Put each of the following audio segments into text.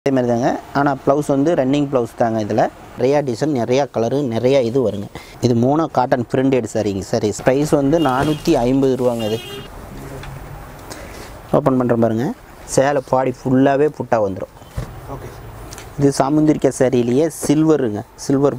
அதே மாதிரி தாங்க ஆனால் ப்ளவுஸ் வந்து ரன்னிங் ப்ளவுஸ் தாங்க இதில் நிறையா டிசைன் நிறையா கலரு நிறையா இது வருங்க இது மூணு காட்டன் பிரிண்டட் சரிங்க சரி ப்ரைஸ் வந்து நானூற்றி ஐம்பது ரூபாங்க இது ஓப்பன் பண்ணுற பாருங்க சேலை பாடி ஃபுல்லாகவே புட்டா வந்துடும் ஓகே இது சாமுந்திரிக்க சரியிலேயே சில்வருங்க சில்வர்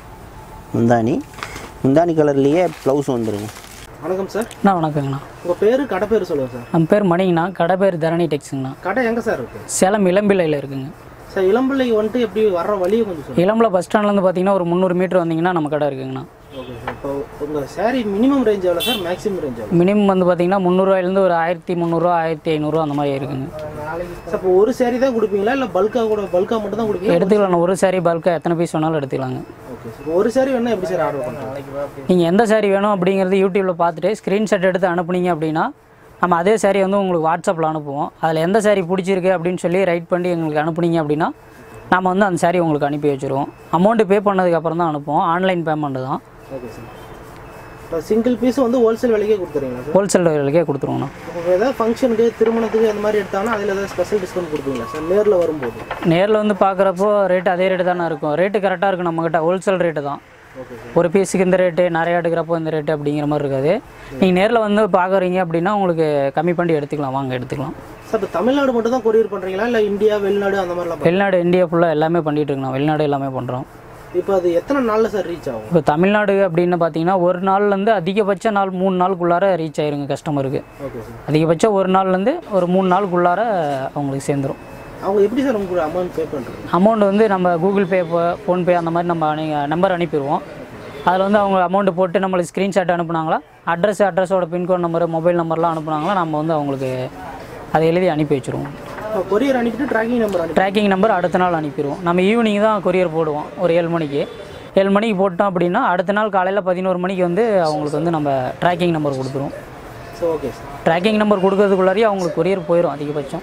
முந்தானி முந்தானி கலர்லேயே ப்ளவுஸ் வந்துருங்க வணக்கம் சார் அண்ணா வணக்கங்கண்ணா உங்கள் பேர் கடை பேர் சொல்லுங்கள் சார் நம்ம பேர் மணிங்கண்ணா கடை பேர் தரணி டெக்ஸுங்கண்ணா கடை எங்கே சார் இருக்குது சேலம் இளம்பிள்ளையில் இருக்குங்க சார் இளம்பிள்ளை வந்துட்டு எப்படி வர்ற வழியை கொஞ்சம் சொல்லுங்கள் இளம்பிள்ளை பஸ் ஸ்டாண்ட்லேருந்து பார்த்தீங்கன்னா ஒரு முந்நூறு மீட்டர் வந்தீங்கன்னா நம்ம கடை இருக்குங்கண்ணா ஓகே சார் இப்போ உங்கள் saree மினிமம் ரேஞ்ச் எவ்வளோ சார் மேக்ஸிமம் ரேஞ்ச் எவ்வளோ மினிமம் வந்து பார்த்தீங்கன்னா முந்நூறுவாயிலேருந்து ஒரு ஆயிரத்தி முந்நூறுரூவா ஆயிரத்தி ஐநூறுரூவா அந்த மாதிரி இருக்குங்க சார் இப்போ ஒரு saree தான் கொடுப்பீங்களா இல்லை பல்காக கூட பல்காக மட்டும் தான் கொடுப்பீங்களா எடுத்துக்கலாம் ஒரு சாரி பல்காக எத்தனை பீஸ் வேணாலும் எடுத்துக்கலாங்க ஓகே சார் ஒரு saree வேணால் எப்படி சார் ஆர்டர் பண்ணுறோம் நீங்கள் எந்த சாரி வேணும் அப்படிங்கிறது யூடியூப்பில் பார்த்துட்டு ஸ்க்ரீன்ஷாட் எடுத்து அனுப்புனீங்க அப்படின்னா நம்ம அதே சாரி வந்து உங்களுக்கு வாட்ஸ்அப்பில் அனுப்புவோம் அதில் எந்த சாரி பிடிச்சிருக்கு அப்படின்னு சொல்லி ரைட் பண்ணி எங்களுக்கு அனுப்புனீங்க அப்படின்னா நம்ம வந்து அந்த சாரி உங்களுக்கு அனுப்பி வச்சுருவோம் அமௌண்ட்டு பே பண்ணதுக்கப்புறம் தான் அனுப்புவோம் ஆன்லைன் பேமெண்ட் தான் ஓகே சார் இப்போ சிங்கிள் பீஸ் வந்து ஹோல்சேல் விலைக்கே கொடுத்துறீங்களா சார் ஹோல்சேல் விலைக்கே கொடுத்துருவோண்ணா இப்போ ஏதாவது ஃபங்க்ஷனுக்கு திருமணத்துக்கு அந்த மாதிரி எடுத்தாங்கன்னா அதில் ஏதாவது ஸ்பெஷல் டிஸ்கவுண்ட் கொடுப்பீங்களா சார் நேரில் வரும்போது நேரில் வந்து பார்க்குறப்போ ரேட் அதே ரேட்டு தானே இருக்கும் ரேட்டு கரெக்டாக இருக்கும் நம்மக்கிட்ட ஹோல்சேல் ரேட்டு தான் ஓகே ஒரு பீஸுக்கு இந்த ரேட்டு நிறையா எடுக்கிறப்போ இந்த ரேட்டு அப்படிங்கிற மாதிரி இருக்காது நீங்கள் நேரில் வந்து பார்க்குறீங்க அப்படின்னா உங்களுக்கு கம்மி பண்ணி எடுத்துக்கலாம் வாங்க எடுத்துக்கலாம் சார் இப்போ தமிழ்நாடு மட்டும் தான் கொரியர் பண்ணுறீங்களா இல்லை இந்தியா வெளிநாடு அந்த மாதிரிலாம் பண்றீங்களா? வெளிநாடு இந்தியா ஃபுல்லாக எல்லாமே பண்ணிகிட்டு இருக்கோம் வெளிநாடு எல்லாமே பண்ணுறோம் இப்போ அது எத்தனை நாளில் சார் ரீச் ஆகும் இப்போ தமிழ்நாடு அப்படின்னு பார்த்தீங்கன்னா ஒரு நாள்லேருந்து அதிகபட்ச நாள் மூணு நாளுக்குள்ளார ரீச் ஆயிருங்க கஸ்டமருக்கு ஓகே சார் அதிகபட்சம் ஒரு நாள்லேருந்து ஒரு மூணு நாளுக்குள்ளார அவங்களுக்கு சேர்ந்துரும் அவங்க எப்படி சார் உங்களுக்கு அமௌண்ட் பே பண்ணுறது அமௌண்ட் வந்து நம்ம கூகுள் பே ஃபோன்பே அந்த மாதிரி நம்ம நம்பர் அனுப்பிடுவோம் அதில் வந்து அவங்க அமௌண்ட் போட்டு நம்மளுக்கு ஸ்க்ரீன்ஷாட் அனுப்புனாங்களா அட்ரஸ் அட்ரஸோட பின்கோட் நம்பர் மொபைல் நம்பர்லாம் அனுப்புனாங்களா நம்ம வந்து அவங்களுக்கு அதை எழுதி அனுப்பி வச்சுருவோம் இப்போ கொரியர் அனுப்பிட்டு ட்ராக்கிங் நம்பர் அனுப்பி ட்ராக்கிங் நம்பர் அடுத்த நாள் அனுப்பிடுவோம் நம்ம ஈவினிங் தான் கொரியர் போடுவோம் ஒரு ஏழு மணிக்கு ஏழு மணிக்கு போட்டோம் அப்படின்னா அடுத்த நாள் காலையில் பதினோரு மணிக்கு வந்து அவங்களுக்கு வந்து நம்ம ட்ராக்கிங் நம்பர் கொடுத்துருவோம் so okay sir tracking number கொடுக்கறதுக்குள்ளாரையே அவங்களுக்கு கொரியர் போயிடும் அதிகபட்சம்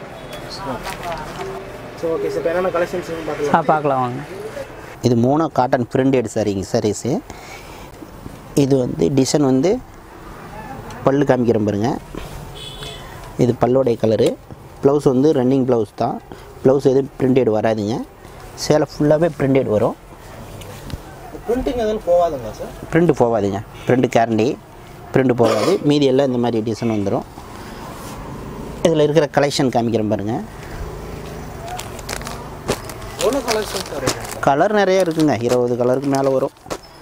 ஸோ ஓகே சார் இப்போ என்னென்ன கலெக்ஷன்ஸ் ஆ பார்க்கலாம் பார்க்கலாம் வாங்க இது மூணு காட்டன் பிரிண்டட் சரிங்க சாரீஸு இது வந்து டிசைன் வந்து பல்லு காமிக்கிறேன் பாருங்க இது பல்லோடைய கலரு ப்ளவுஸ் வந்து ரன்னிங் ப்ளவுஸ் தான் ப்ளவுஸ் எதுவும் பிரிண்டட் வராதுங்க சேலை ஃபுல்லாகவே பிரிண்டட் வரும் பிரிண்டிங் எதுவும் போகாதுங்களா சார் பிரிண்ட் போகாதுங்க பிரிண்ட் கேரண்டி பிரிண்ட் போகாது மீதி எல்லாம் இந்த மாதிரி டிசைன் வந்துடும் இதில் இருக்கிற கலெக்ஷன் காமிக்கிறேன் பாருங்கள் எவ்வளோ கலெக்ஷன் சார் கலர் நிறைய இருக்குங்க இருபது கலருக்கு மேலே வரும்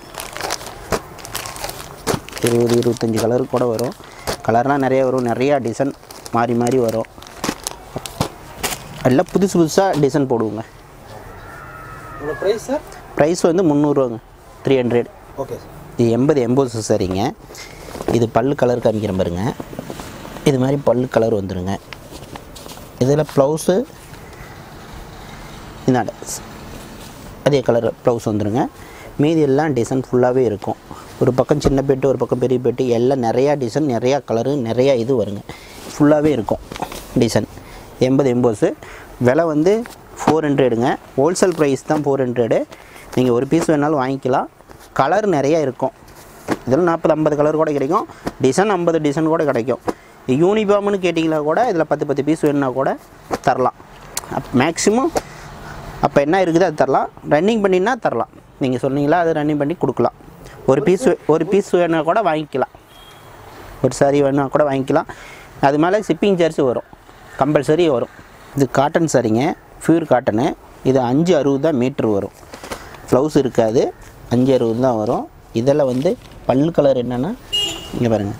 இருபது இருபத்தஞ்சி கலருக்கு கூட வரும் கலர்லாம் நிறைய வரும் நிறையா டிசைன் மாறி மாறி வரும் எல்லாம் புதுசு புதுசாக டிசைன் போடுவோங்க உங்களோட ப்ரைஸ் சார் ப்ரைஸ் வந்து முந்நூறுவாங்க த்ரீ ஹண்ட்ரட் ஓகே சார் இது எண்பது எண்பது சரிங்க இது பல்லு கலர் காமிக்கிறேன் பாருங்க இது மாதிரி பல்லு கலர் வந்துருங்க இதில் ப்ளவுஸு இந்தாண்ட அதே கலர் ப்ளவுஸ் வந்துருங்க மீதி எல்லாம் டிசைன் ஃபுல்லாகவே இருக்கும் ஒரு பக்கம் சின்ன பெட்டு ஒரு பக்கம் பெரிய பெட்டு எல்லாம் நிறையா டிசைன் நிறையா கலரு நிறையா இது வருங்க ஃபுல்லாகவே இருக்கும் டிசைன் எண்பது எம்போஸு விலை வந்து ஃபோர் ஹண்ட்ரடுங்க ஹோல்சேல் ப்ரைஸ் தான் ஃபோர் ஹண்ட்ரடு நீங்கள் ஒரு பீஸ் வேணாலும் வாங்கிக்கலாம் கலர் நிறையா இருக்கும் இதில் நாற்பது ஐம்பது கலர் கூட கிடைக்கும் டிசைன் ஐம்பது டிசைன் கூட கிடைக்கும் யூனிஃபார்ம்னு கேட்டிங்களா கூட இதில் பத்து பத்து பீஸ் வேணும்னா கூட தரலாம் அப் மேக்ஸிமம் அப்போ என்ன இருக்குது அது தரலாம் ரன்னிங் பண்ணினா தரலாம் நீங்கள் சொன்னீங்களா அது ரன்னிங் பண்ணி கொடுக்கலாம் ஒரு பீஸ் ஒரு பீஸ் வேணா கூட வாங்கிக்கலாம் ஒரு சாரி வேணா கூட வாங்கிக்கலாம் அது மேலே ஷிப்பிங் சார்ஜ் வரும் கம்பல்சரி வரும் இது காட்டன் சாரிங்க பியூர் காட்டனு இது அஞ்சு அறுபது தான் மீட்ரு வரும் ப்ளவுஸ் இருக்காது அஞ்சு அறுபது தான் வரும் இதில் வந்து பல்லு கலர் என்னென்னா இங்கே பாருங்கள்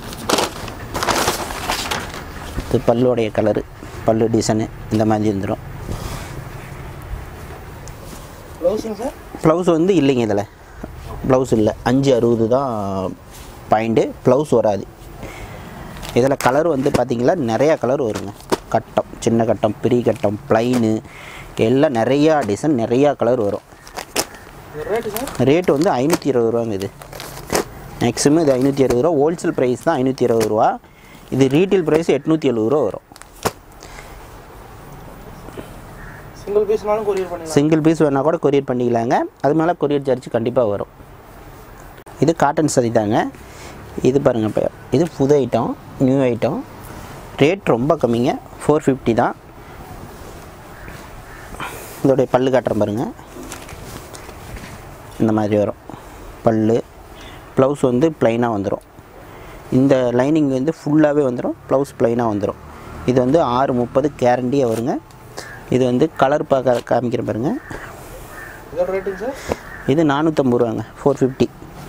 இது பல்லுடைய கலரு பல்லு டிசைனு இந்த மாதிரி வந்துடும் ப்ளவுஸுங்க சார் ப்ளவுஸ் வந்து இல்லைங்க இதில் ப்ளவுஸ் இல்லை அஞ்சு அறுபது தான் பாயிண்ட்டு ப்ளவுஸ் வராது இதில் கலர் வந்து பார்த்திங்களா நிறையா கலர் வருங்க கட்டம் சின்ன கட்டம் பெரிய கட்டம் ப்ளைனு எல்லாம் நிறையா டிசைன் நிறையா கலர் வரும் ரேட்டு சார் ரேட்டு வந்து ஐநூற்றி இருபது ரூபாங்க இது மேக்ஸிமம் இது ஐநூற்றி அறுபது ரூபா ஹோல்சேல் ப்ரைஸ் தான் ஐநூற்றி இருபது ரூபா இது ரீட்டெயில் ப்ரைஸ் எட்நூற்றி எழுபது ரூபா வரும் சிங்கிள் பீஸ்னாலும் கொரியர் பண்ணிக்கலாம் சிங்கிள் பீஸ் வேணால் கூட கொரியர் பண்ணிக்கலாங்க அது மேலே கொரியர் சார்ஜ் கண்டிப்பாக வரும் இது காட்டன் சரி தாங்க இது பாருங்கள் இப்போ இது புது ஐட்டம் நியூ ஐட்டம் ரேட் ரொம்ப கம்மிங்க ஃபோர் ஃபிஃப்டி தான் இதோடைய பல்லு காட்டுறேன் பாருங்கள் இந்த மாதிரி வரும் பல்லு ப்ளவுஸ் வந்து ப்ளைனாக வந்துடும் இந்த லைனிங் வந்து ஃபுல்லாகவே வந்துடும் ப்ளவுஸ் ப்ளைனாக வந்துடும் இது வந்து ஆறு முப்பது கேரண்டியாக வருங்க இது வந்து கலர் பார்க்க காமிக்கிறேன் பாருங்கள் இதோட ரேட்டுங்க சார் இது நானூற்றம்பது ரூபாங்க ஃபோர் ஃபிஃப்டி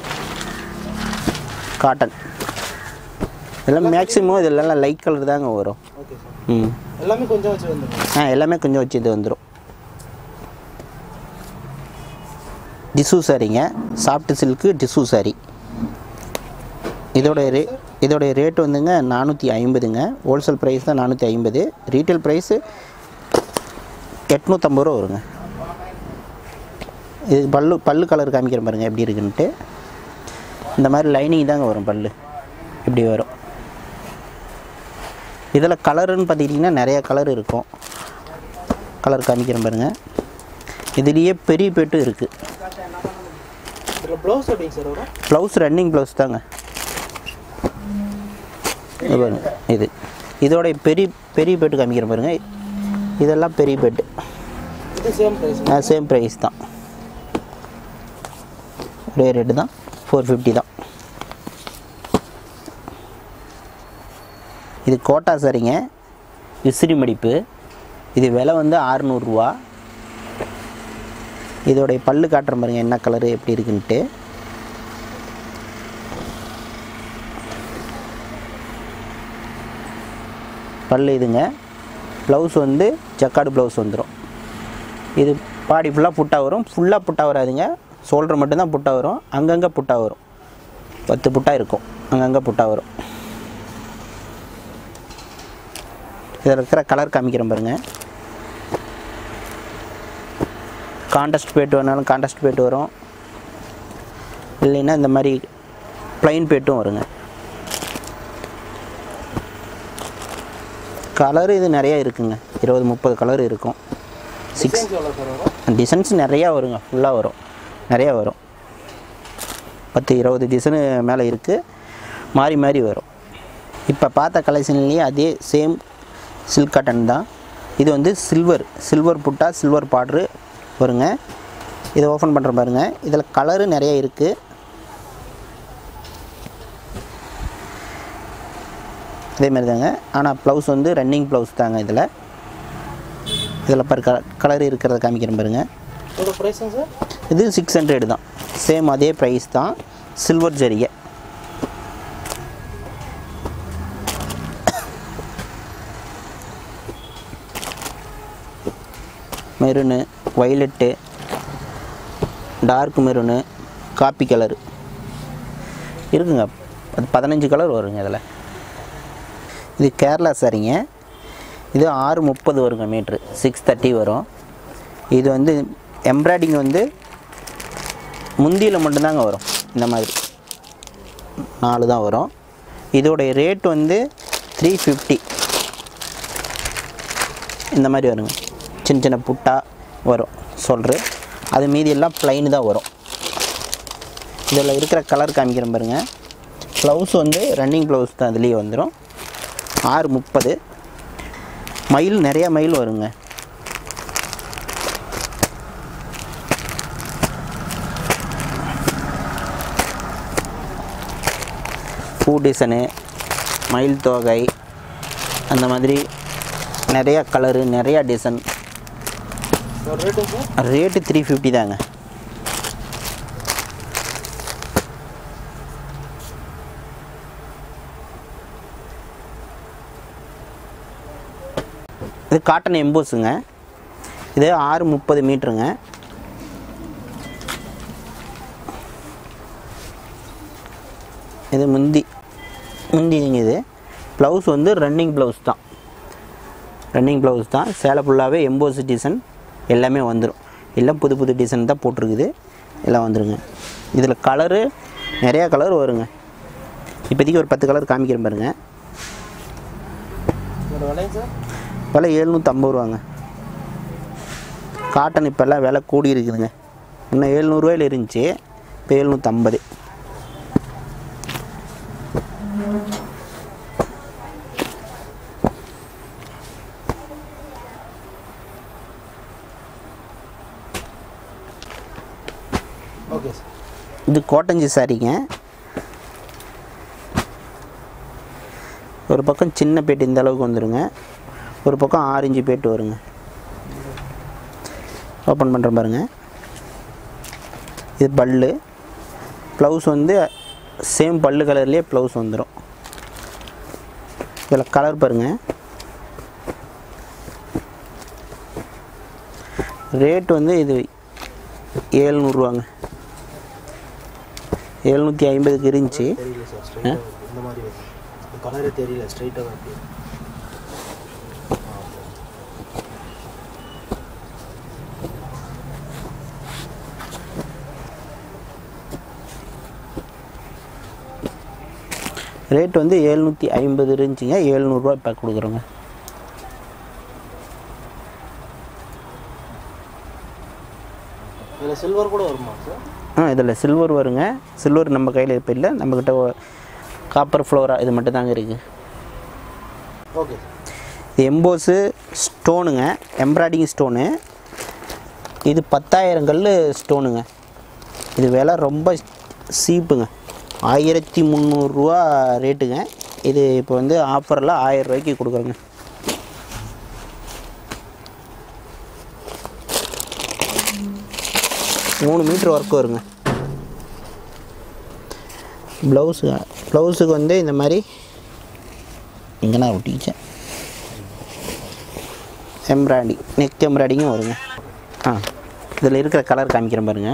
காட்டன் இதெல்லாம் மேக்ஸிமம் இதெல்லாம் லைட் கலர் தாங்க வரும் ஓகே சார் ம் எல்லாமே கொஞ்சம் வச்சு வந்துருங்க ஆ எல்லாமே கொஞ்சம் வச்சு இது வந்துடும் டிசு சாரிங்க சாஃப்ட் சில்க்கு டிசு சாரி இதோட ரே இதோடைய ரேட் வந்துங்க நானூற்றி ஐம்பதுங்க ஹோல்சேல் ப்ரைஸ் தான் நானூற்றி ஐம்பது ரீட்டைல் ப்ரைஸு எட்நூற்றம்பது ரூபா வருங்க இது பல்லு பல்லு கலர் காமிக்கிறேன் பாருங்கள் எப்படி இருக்குன்ட்டு இந்த மாதிரி லைனிங் தாங்க வரும் பல்லு இப்படி வரும் இதில் கலருன்னு பார்த்துக்கிட்டிங்கன்னா நிறைய கலர் இருக்கும் கலர் காமிக்கிறேன் பாருங்கள் இதுலேயே பெரிய பேட்டும் இருக்குது இதில் ப்ளவுஸ் எப்படிங்க சார் வரும் ப்ளவுஸ் ரன்னிங் ப்ளவுஸ் தாங்க இது பாருங்க இது இதோட பெரிய பெரிய பேட்டு காமிக்கிறேன் பாருங்க இதெல்லாம் பெரிய பேட்டு இது சேம் ப்ரைஸ் சேம் ப்ரைஸ் தான் ஒரே ரேட்டு தான் ஃபோர் ஃபிஃப்டி தான் இது கோட்டா சரிங்க விசிறி மடிப்பு இது விலை வந்து ஆறுநூறுரூவா இதோடைய பல்லு காட்டுற பாருங்க என்ன கலரு எப்படி இருக்குன்ட்டு பல்லு இதுங்க ப்ளவுஸ் வந்து ஜக்காடு ப்ளவுஸ் வந்துடும் இது பாடி ஃபுல்லாக புட்டா வரும் ஃபுல்லாக புட்டா வராதுங்க ஷோல்டர் மட்டும்தான் புட்டா வரும் அங்கங்கே புட்டா வரும் பத்து புட்டா இருக்கும் அங்கங்கே புட்டா வரும் இதில் இருக்கிற கலர் காமிக்கிறேன் பாருங்க காண்டஸ்ட் பேட்டு வேணாலும் காண்டஸ்ட் பேட்டு வரும் இல்லைன்னா இந்த மாதிரி ப்ளைன் பேட்டும் வருங்க கலர் இது நிறைய இருக்குங்க இருபது முப்பது கலர் இருக்கும் சிக்ஸ் டிசைன்ஸ் எவ்வளோ சார் வரும் டிசைன்ஸ் நிறையா வருங்க ஃபுல்லாக வரும் நிறையா வரும் பத்து இருபது டிசைனு மேலே இருக்குது மாறி மாறி வரும் இப்போ பார்த்த கலெக்ஷன்லேயே அதே சேம் சில்க் காட்டன் தான் இது வந்து சில்வர் சில்வர் புட்டா சில்வர் பார்ட்ரு வருங்க இதை ஓப்பன் பண்ணுற பாருங்க இதில் கலரு நிறைய இருக்குது இதே மாதிரி தாங்க ஆனால் ப்ளவுஸ் வந்து ரன்னிங் ப்ளவுஸ் தாங்க இதில் இதில் பாரு கலர் இருக்கிறத காமிக்கிறேன் பாருங்க இதோட ப்ரைஸுங்க சார் இது சிக்ஸ் ஹண்ட்ரட் தான் சேம் அதே ப்ரைஸ் தான் சில்வர் ஜரிகை maroon violet dark maroon coffee colour இருக்குங்க அது பதினஞ்சு கலர் வருங்க இதில் இது கேரளா சாரிங்க இது ஆறு முப்பது வருங்க மீட்ரு சிக்ஸ் தேர்ட்டி வரும் இது வந்து எம்ப்ராய்டிங் வந்து முந்தியில் மட்டும்தாங்க வரும் இந்த மாதிரி நாலு தான் வரும் இதோடைய ரேட் வந்து த்ரீ ஃபிஃப்டி இந்த மாதிரி வருங்க சின்ன சின்ன புட்டா வரும் சொல்கிறேன் அது மீதி எல்லாம் ப்ளைன் தான் வரும் இதில் இருக்கிற கலர் காமிக்கிறேன் பாருங்க ப்ளவுஸ் வந்து ரன்னிங் ப்ளவுஸ் தான் இதுலேயே வந்துடும் ஆறு முப்பது மயில் நிறையா மயில் வருங்க பூ டிசைனு மயில் தோகை அந்த மாதிரி நிறையா கலரு நிறையா டிசைன் இதோட ரேட்டுங்க சார் ரேட்டு த்ரீ ஃபிஃப்டி தாங்க இது காட்டன் எம்போஸுங்க இது ஆறு முப்பது மீட்ருங்க இது முந்தி முந்திங்க இது ப்ளவுஸ் வந்து ரன்னிங் ப்ளவுஸ் தான் ரன்னிங் ப்ளவுஸ் தான் சேலை ஃபுல்லாகவே எம்போஸ் டிசைன் எல்லாமே வந்துடும் எல்லாம் புது புது டிசைன் தான் போட்டிருக்குது எல்லாம் வந்துருங்க இதில் கலரு நிறையா கலர் வருங்க இப்போதைக்கு ஒரு பத்து கலர் காமிக்கிறேன் பாருங்க இதோட விலைங்க சார் விலை எழுநூற்றம்பது ரூபாங்க காட்டன் இப்போல்லாம் விலை கூடி இருக்குதுங்க இன்னும் எழுநூறுவாயில் இருந்துச்சு இப்போ எழுநூற்றம்பது ஓகே சார் இது கோட்டஞ்சி சாரிங்க ஒரு பக்கம் சின்ன பேட்டு இந்த அளவுக்கு வந்துருங்க ஒரு பக்கம் ஆரஞ்சு பேட்டு வருங்க ஓப்பன் பண்ணுற பாருங்க இது பல்லு ப்ளவுஸ் வந்து சேம் பல்லு கலர்லேயே ப்ளவுஸ் வந்துடும் இதில் கலர் பாருங்கள் ரேட் வந்து இது ஏழ்நூறுவாங்க எழுநூற்றி ஐம்பதுக்கு இருந்துச்சு தெரியல சார் ஸ்ட்ரைட்டாக இந்த மாதிரி வருது கலரே தெரியல ஸ்ட்ரைட்டாக தான் இருக்கு ரேட் வந்து எழுநூற்றி ஐம்பது இருந்துச்சுங்க ஏழ்நூறுரூவா இப்போ கொடுக்குறோங்க இதில் சில்வர் கூட வருமா சார் ஆ இதில் சில்வர் வருங்க சில்வர் நம்ம கையில் இப்போ இல்லை நம்மக்கிட்ட காப்பர் ஃப்ளோரா இது மட்டும் தாங்க இருக்குது ஓகே சார் இது எம்போஸு ஸ்டோனுங்க எம்ப்ராய்டிங் ஸ்டோனு இது பத்தாயிரம் கல் ஸ்டோனுங்க இது விலை ரொம்ப சீப்புங்க ஆயிரத்தி முந்நூறுரூவா ரேட்டுங்க இது இப்போ வந்து ஆஃபரில் ஆயிரம் ரூபாய்க்கு கொடுக்குறோங்க மூணு மீட்ரு ஒர்க் வருங்க ப்ளவுஸு ப்ளவுஸுக்கு வந்து இந்த மாதிரி இங்கே நான் ஒட்டிக்கிச்சேன் எம்ப்ராய்டிங் நெக் எம்ப்ராய்டிங்கும் வருங்க ஆ இதில் இருக்கிற கலர் காமிக்கிறேன் பாருங்க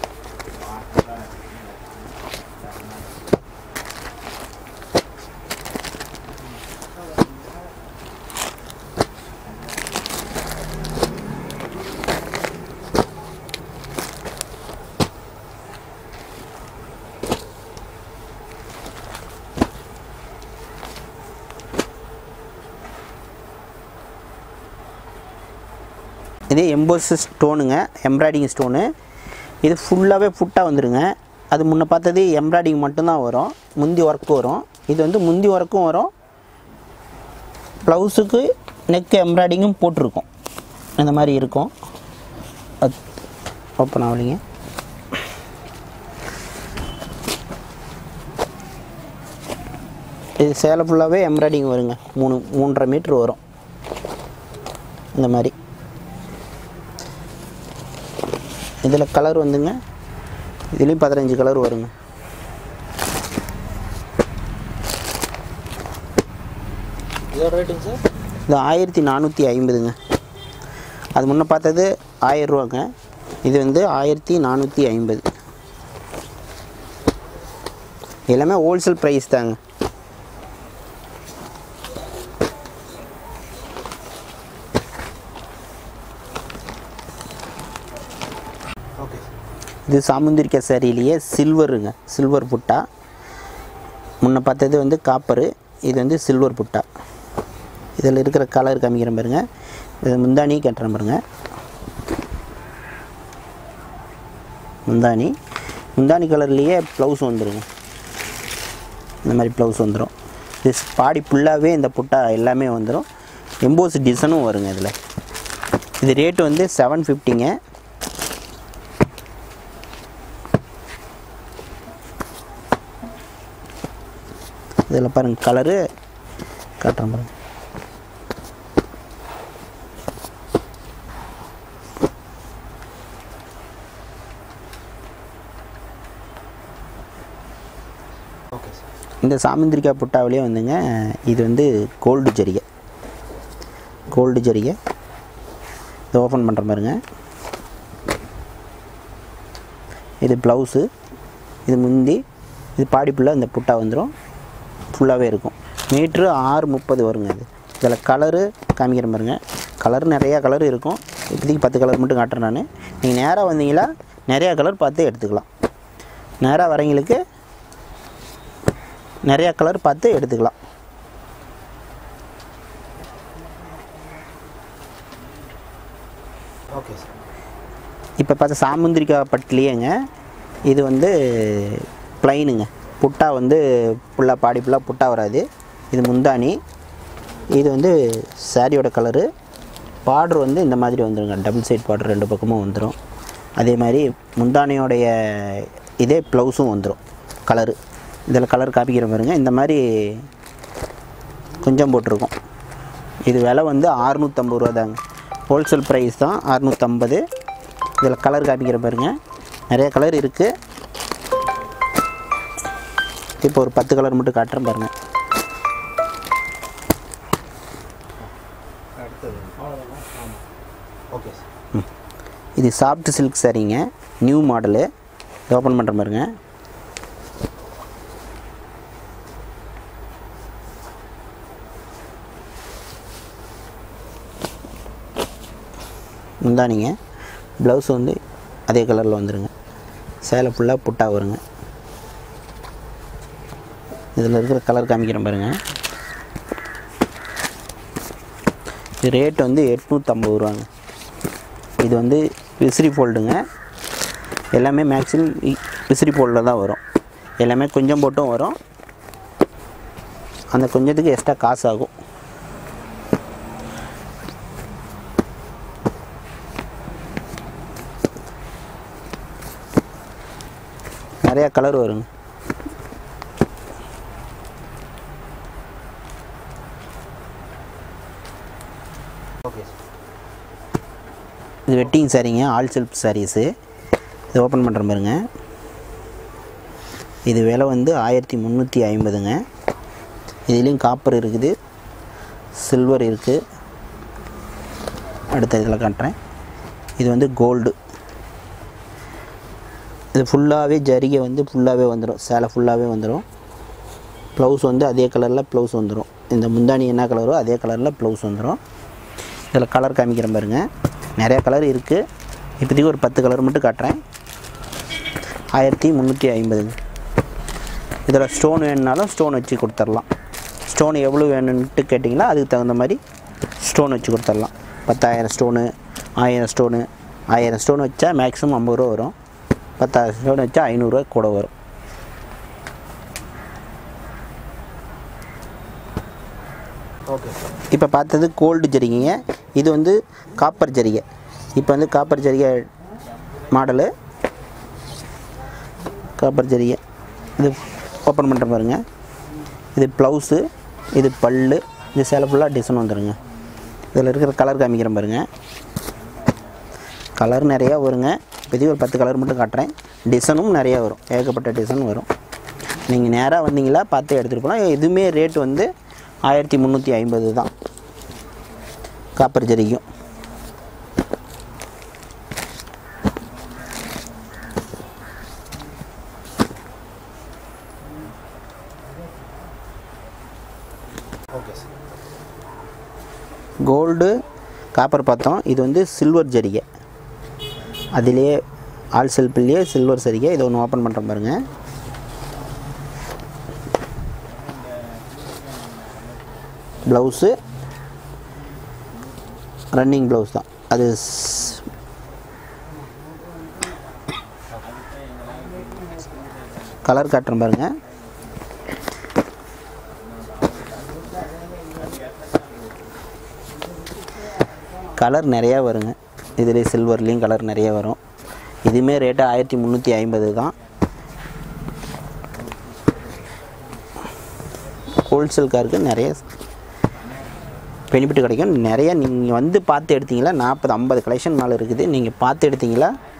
இதே எம்போஸ் ஸ்டோனுங்க எம்ப்ராய்டிங் ஸ்டோனு இது ஃபுல்லாகவே ஃபுட்டாக வந்துருங்க அது முன்ன பார்த்தது எம்ப்ராய்டிங் மட்டும்தான் வரும் முந்தி ஒர்க் வரும் இது வந்து முந்தி ஒர்க்கும் வரும் ப்ளவுஸுக்கு நெக் எம்ப்ராய்டிங்கும் போட்டிருக்கும் இந்த மாதிரி இருக்கும் அது ஓப்பன் ஆகலைங்க இது சேலை ஃபுல்லாகவே எம்ப்ராய்டிங் வருங்க மூணு மூன்றரை மீட்ரு வரும் இந்த மாதிரி இதில் கலர் வந்துங்க இதுலேயும் பதினஞ்சு கலர் வருங்க இதோட ரேட்டுங்க சார் இது ஆயிரத்தி நானூற்றி ஐம்பதுங்க அது முன்ன பார்த்தது ஆயிரரூவாங்க இது வந்து ஆயிரத்தி நானூற்றி ஐம்பது எல்லாமே ஹோல்சேல் ப்ரைஸ் தாங்க ஓகே இது சாமுந்திரிக்க சாரியிலேயே சில்வருங்க சில்வர் புட்டா முன்ன பார்த்தது வந்து காப்பரு இது வந்து சில்வர் புட்டா இதில் இருக்கிற கலர் காமிக்கிறேன் பாருங்க இது முந்தானி கட்டுறேன் பாருங்க முந்தானி முந்தானி கலர்லேயே ப்ளவுஸ் வந்துருங்க இந்த மாதிரி ப்ளவுஸ் வந்துடும் இது பாடி ஃபுல்லாகவே இந்த புட்டா எல்லாமே வந்துடும் எம்போஸ் டிசைனும் வருங்க இதில் இது ரேட்டு வந்து செவன் ஃபிஃப்டிங்க இதில் பாருங்கள் கலரு காட்டுறேன் பாருங்க ஓகே சார் இந்த சாமுந்திரிக்காய் புட்டாவிலே வந்துங்க இது வந்து கோல்டு ஜரிகை கோல்டு ஜரிகை இது ஓப்பன் பண்ணுற பாருங்க இது ப்ளவுஸு இது முந்தி இது பாடி ஃபுல்லாக இந்த புட்டா வந்துடும் ஃபுல்லாகவே இருக்கும் மீட்ரு ஆறு முப்பது வருங்க இது இதில் கலரு காமிக்கிற பாருங்க கலர் நிறையா கலர் இருக்கும் இப்போதைக்கு பத்து கலர் மட்டும் காட்டுறேன் நான் நீங்கள் நேராக வந்தீங்களா நிறையா கலர் பார்த்து எடுத்துக்கலாம் நேராக வரவங்களுக்கு நிறையா கலர் பார்த்து எடுத்துக்கலாம் ஓகே சார் இப்போ பார்த்த சாமுந்திரிக்காய் பட்டுலேயேங்க இது வந்து ப்ளைனுங்க புட்டா வந்து ஃபுல்லாக பாடி ஃபுல்லாக புட்டா வராது இது முந்தானி இது வந்து சாரியோட கலரு பார்டர் வந்து இந்த மாதிரி வந்துருங்க டபுள் சைட் பார்டர் ரெண்டு பக்கமும் வந்துடும் அதே மாதிரி முந்தானியோடைய இதே ப்ளவுஸும் வந்துடும் கலரு இதில் கலர் காப்பிக்கிற பாருங்க இந்த மாதிரி கொஞ்சம் போட்டிருக்கோம் இது விலை வந்து அறுநூற்றம்பது ரூபா தாங்க ஹோல்சேல் ப்ரைஸ் தான் அறுநூற்றம்பது இதில் கலர் காப்பிக்கிற பாருங்க நிறைய கலர் இருக்குது இப்போ ஒரு பத்து கலர் மட்டும் காட்டுறேன் பாருங்கள் அடுத்தது அவ்வளோதானா ஆமாம் ஓகே சார் இது சாஃப்ட் சில்க் சாரீங்க நியூ மாடலு ஓப்பன் பண்ணுற பாருங்க முந்தானிங்க ப்ளவுஸ் வந்து அதே கலரில் வந்துருங்க சேலை ஃபுல்லாக புட்டா வருங்க இதில் இருக்கிற கலர் காமிக்கிறேன் பாருங்கள் இது ரேட் வந்து எட்நூற்றம்பது ரூபாங்க இது வந்து விசிறி ஃபோல்டுங்க எல்லாமே மேக்ஸிமம் விசிறி ஃபோல்டில் தான் வரும் எல்லாமே கொஞ்சம் போட்டும் வரும் அந்த கொஞ்சத்துக்கு எக்ஸ்ட்ரா காசு ஆகும் நிறையா கலர் வருங்க ஓகே சார் இது வெட்டிங் சாரீங்க ஆல் செல்ஃப் சாரீஸு இது ஓப்பன் பண்ணுற பாருங்க இது விலை வந்து ஆயிரத்தி முந்நூற்றி ஐம்பதுங்க இதுலேயும் காப்பர் இருக்குது சில்வர் இருக்குது அடுத்த இதில் காட்டுறேன் இது வந்து கோல்டு இது ஃபுல்லாகவே ஜரிகை வந்து ஃபுல்லாகவே வந்துடும் சேலை ஃபுல்லாகவே வந்துடும் ப்ளவுஸ் வந்து அதே கலரில் ப்ளவுஸ் வந்துடும் இந்த முந்தானி என்ன கலரோ அதே கலரில் ப்ளவுஸ் வந்துடும் இதில் கலர் காமிக்கிறேன் பாருங்க நிறையா கலர் இருக்குது இப்போதைக்கு ஒரு பத்து கலர் மட்டும் காட்டுறேன் ஆயிரத்தி முந்நூற்றி ஐம்பதுங்க இதில் ஸ்டோன் வேணுனாலும் ஸ்டோன் வச்சு கொடுத்துர்லாம் ஸ்டோன் எவ்வளோ வேணும்ன்ட்டு கேட்டிங்களா அதுக்கு தகுந்த மாதிரி ஸ்டோன் வச்சு கொடுத்துர்லாம் பத்தாயிரம் ஸ்டோனு ஆயிரம் ஸ்டோனு ஆயிரம் ஸ்டோன் வச்சா மேக்ஸிமம் ஐம்பது ரூபா வரும் பத்தாயிரம் ஸ்டோன் வச்சா ஐநூறுரூவா கூட வரும் ஓகே சார் இப்போ பார்த்தது கோல்டு ஜரிகைங்க இது வந்து காப்பர் ஜரிகை இப்போ வந்து காப்பர் ஜரிகை மாடலு காப்பர் ஜரிகை இது ஓப்பன் பண்ணுற பாருங்க இது ப்ளவுஸு இது பல்லு இது சேலை ஃபுல்லாக டிசைன் வந்துடுங்க இதில் இருக்கிற கலர் காமிக்கிறேன் பாருங்க கலர் நிறையா வருங்க இப்போதைக்கு ஒரு பத்து கலர் மட்டும் காட்டுறேன் டிசைனும் நிறையா வரும் ஏகப்பட்ட டிசைன் வரும் நீங்கள் நேராக வந்தீங்களா பார்த்து எடுத்துகிட்டு போகலாம் இதுவுமே ரேட் வந்து ஆயிரத்தி முந்நூற்றி ஐம்பது தான் காப்பர் ஜரிக்கும் ஓகே சார் கோல்டு காப்பர் பார்த்தோம் இது வந்து சில்வர் ஜரிகை அதிலேயே ஆல் செல்ஃபிலேயே சில்வர் சரிகை இதை ஒன்று ஓப்பன் பண்ணுற பாருங்க ப்ளவுஸு ரன்னிங் ப்ளவுஸ் தான் அது ஸ்- கலர் காட்டுறேன் பாருங்க கலர் நிறையா வருங்க இதில் சில்வர்லேயும் கலர் நிறைய வரும் இதுவுமே ரேட்டு ஆயிரத்தி முந்நூற்றி ஐம்பது தான் ஹோல்சேல்காருக்கு நிறைய பெனிஃபிட் கிடைக்கும் நிறைய நீங்கள் வந்து பார்த்து எடுத்தீங்களா நாற்பது ஐம்பது கலெக்ஷன் மேலே இருக்குது நீங்கள் பார்த்து எடுத்தீங்களா